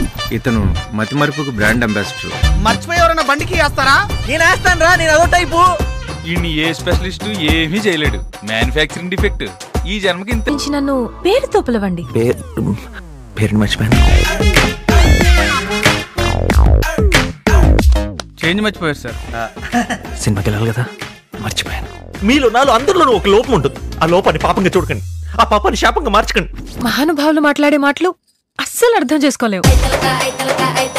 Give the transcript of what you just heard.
ఇతను మతిమరుపుకు brand ambassador మర్చిపోయి ఎవరైనా బండికి వేస్తారా నేను వేస్తాను రా నేను అదో టైపు ఈయన్ని ఏ స్పెషలిస్ట్ ఏమీ చేయలేడు మ్యానుఫ్యాక్చరింగ్ డిఫెక్ట్ ఈ జన్మకి ఇంత నుంచి నన్ను పేరుతో పిలవండి పేరు పేరుని మర్చిపోయాను చేంజ్ మర్చిపోయారు సార్ సినిమాకి వెళ్ళాలి కదా మర్చిపోయాను మీలో నాలో అందరిలోనూ ఒక లోపం ఉంటుంది ఆ లోపాన్ని పాపంగా చూడకండి ఆ పాపాన్ని శాపంగా మార్చకండి మహానుభావులు మాట్లాడే మాటలు అస్సలు అర్థం చేసుకోలేవు Ay, talaka, ay, talaka, ay,